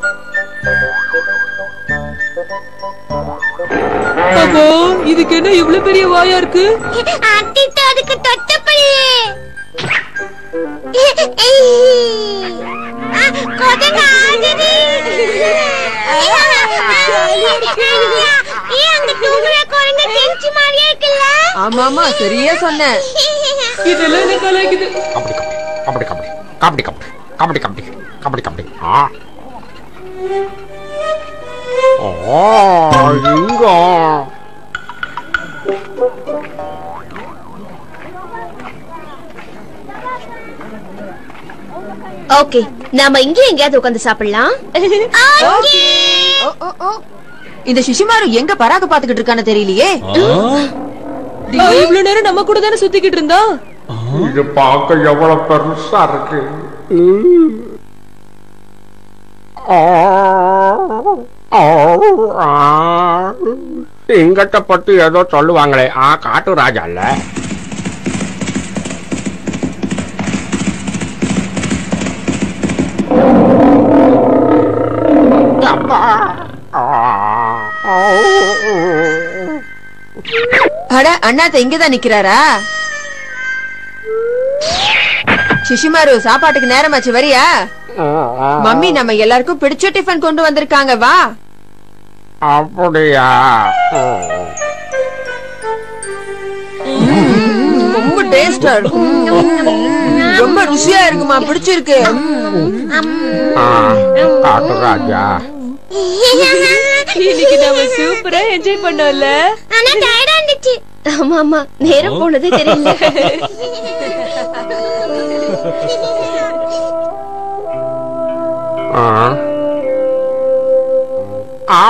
அப்போ இதுக்கு என்ன இவ்வளவு பெரிய வாயா இருக்கு அத்திட்டு அதுக்கு தொட்ட பல்லு கொதங்க ஆகுது ஏன் அங்க தூங்குற குழந்தை தெரிச்சு மாதிரியே இருக்குல்ல ஆமா ஆமா சரியா சொன்ன இதெல்லாம் என்ன கலாய்க்குது கபடி கபடி கபடி கபடி கபடி கபடி கபடி கபடி ஆ ஓ இங்க ஓகே நாம இங்க எங்கயாவது உட்கார்ந்து சாப்பிடலாம் ஓ, ஓ, ஓ. இந்த சிசிமாரு எங்க பராக பாத்துக்கிட்டு இருக்கான்னு தெரியலையே இவ்வளவு நேரம் நம்ம கூட தானே சுத்திக்கிட்டு இருந்தா இது பார்க்க எவ்வளவு பெருசா இருக்கு ஆ, ஆ, ஆ. சிங்கத்தை பத்தி ஏதோ சொல்லுவாங்களே ஆ காட்டு ராஜா இல்ல அப்பா. ஆ, ஆ. அட அண்ணாத்த இங்கதான் நிக்கிறாரா சிசிமாரு சாப்பாட்டுக்கு நேரமாச்சு வரியா மம்மி நம்ம எல்லாருக்கும் பிடிச்ச டிஃபன் கொண்டு வந்திருக்காங்க வா அப்படியா ரொம்ப டேஸ்டா இருக்கு ரொம்ப ருசியா இருக்குமா பிடிச்சிருக்கு ஆ, காட்டு ராஜா இன்னைக்கு நம்ம சூப்பரா என்ஜாய் பண்ணோம்ல ஆனா டயர்டா இருந்துச்சு ஆமா ஆமா நேரம் போனதே தெரியல ஆ. ஆ.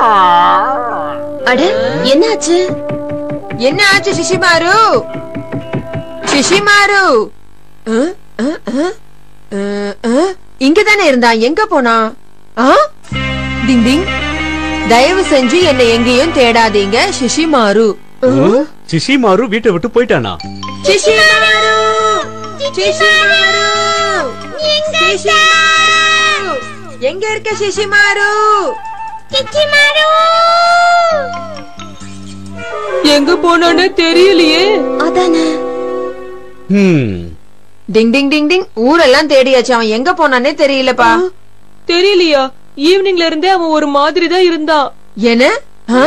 அட என்னாச்சு என்ன ஆச்சு சிசிமாரு சிசிமாரு அஹ், அஹ், அஹ், அஹ், அஹ். இங்கதானே இருந்தான் எங்க போனா ஆ? டிங் டிங் தயவு செஞ்சு என்னை எங்கேயும் தேடாதீங்க சிசிமாரு சிசிமாரு வீட்டை விட்டு போயிட்டானா சிசிமாரு சிசிமாரு சிசிமாரு எங்க இருக்க சிசிமாரு எங்க போனானே தெரியலையே அதானே ஹம் டிங் டிங் டிங் டிங் ஊரெல்லாம் தேடியாச்சு அவன் எங்க போனானே தெரியலப்பா தெரியலையா ஈவினிங்ல இருந்தே அவன் ஒரு மாதிரி தான் இருந்தான் என்ன ஆ?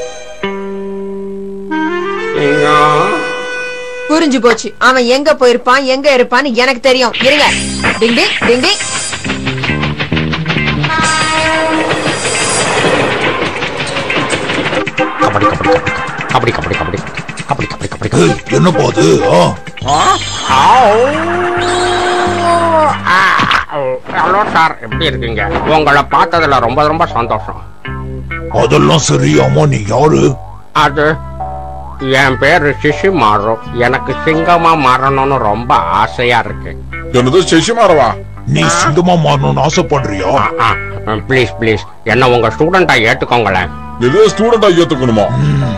இங்க. புரிஞ்சு போச்சு அவன் எங்க போயிருப்பான் எங்க இருப்பான்னு எனக்கு தெரியும் இருங்க டிங் டிங் டிங் டிங் கபடி கபடி கபடி கபடி கபடி கபடி கபடி கபடி கபடி ஏய், என்ன பாது ஹலோ சார் எப்படி இருக்கீங்க உங்களை பார்த்ததுல ரொம்ப ரொம்ப சந்தோஷம் அதெல்லாம் சரி அம்மா நீ யாரு அது என் பேரு சிஷி மாறு எனக்கு சிங்கமா மாறணும்னு ரொம்ப ஆசையா இருக்கு என்னது சசிமாரவா நீ சிங்கமா மாறணும்னு ஆசைப்படுறியா ப்ளீஸ் ப்ளீஸ் என்ன உங்க ஸ்டூடெண்டா ஏத்துக்கோங்களேன் இது ஸ்டூடெண்டா ஏத்துக்கணுமா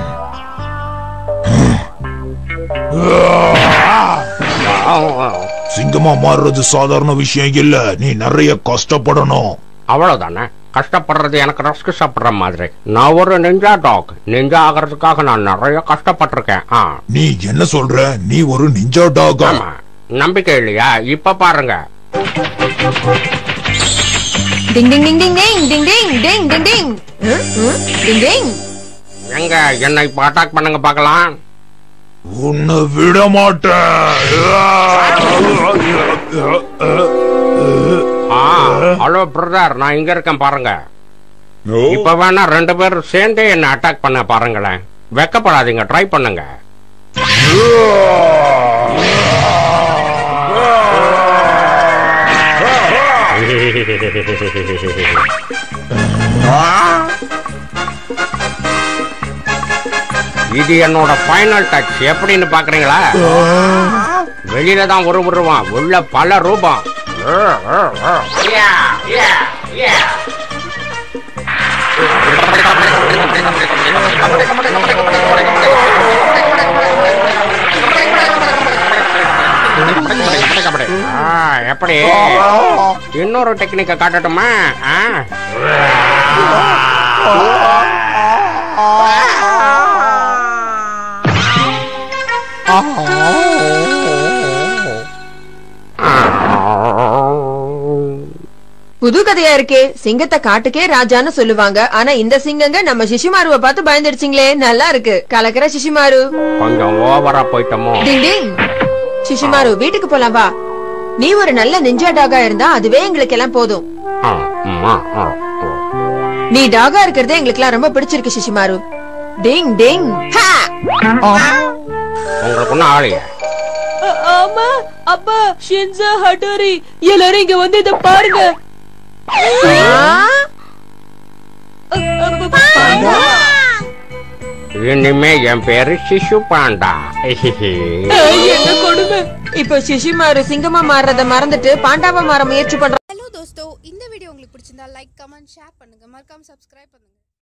சிங்கமா மாறுறது சாதாரண விஷயம் இல்ல நீ நிறைய கஷ்டப்படணும் அவ்வளவுதானே கஷ்டப்படுறது எனக்கு ரஸ்க் சாப்பிடுற மாதிரி நான் ஒரு நிஞ்சா டாக் நிஞ்சா ஆகிறதுக்காக நான் நிறைய கஷ்டப்பட்டிருக்கேன் ஆ நீ என்ன சொல்ற நீ ஒரு நிஞ்சா டாகா ஆமா நம்பிக்கை இல்லையா இப்ப பாருங்க டிங் டிங் டிங் டிங் டிங் டிங் டிங் டிங் டிங் டிங் ஹம், ஹம், டிங் டிங் எங்க என்ன இப்ப அட்டாக் பண்ணுங்க பார்க்கலாம் உன்னை விட மாட்டேன் ஆ ஹலோ பிரதர் நான் இங்க இருக்கேன் பாருங்க ஓ, இப்ப வேணா ரெண்டு பேரும் சேர்ந்தே என்ன அட்டாக் பண்ண பாருங்களேன் வெக்கப்படாதீங்க ட்ரை பண்ணுங்க இது என்னோட ஃபைனல் டச் எப்படின்னு பாக்குறீங்களா வெளியில தான் ஒரு உருவம் உள்ள பல ரூபம் Yeah, yeah, yeah. Kabaddi, kabaddi. ஆ, எப்படி இன்னொரு டெக்னிக்க காட்டட்டுமா ஆ? புது கதையா இருக்கே சிங்கத்தை காட்டுக்கே ராஜான்னு சொல்லுவாங்க ஆனா இந்த சிங்கங்க நம்ம சிசிமாருவ பார்த்து பயந்துடுச்சிங்களே நல்லா இருக்கு கலக்கிற சிசிமாரு கொஞ்சம் ஓவரா போயிட்டோமோ டிங் டிங் சிசிமாரு வீட்டுக்கு போலாம் வா நீ ஒரு நல்ல நிஞ்சா டாகா இருந்தா அதுவே எங்களுக்கு எல்லாம் போதும் ஆ, ம், ஆ, ஆ, ஆ. நீ டாகா இருக்கிறதே எங்களுக்கு எல்லாம் ரொம்ப பிடிச்சிருக்கு சிசிமாரு டிங் டிங் ஹா! உங்களுக்கு ஒன்னும் ஆகலையே அ- ஆமா அப்பா ஷின்சா ஹட்டோரி எல்லாரும் இங்க வந்து இத பாருங்க ஆ! அ- அப்ப- பாண்டா. இனிமே என் பேரு சிசு பாண்டா ஹிஹிஹி. அ, என்ன கொடுமை இப்ப சிசிமாரு சிங்கமா மாறுறத மறந்துட்டு பாண்டாவா மாற முயற்சி பண்ற ஹலோ தோஸ்தோ இந்த வீடியோ உங்களுக்கு பிடிச்சிருந்தா லைக் கமெண்ட் ஷேர் பண்ணுங்க மறக்காம சப்ஸ்கிரைப் பண்ணுங்க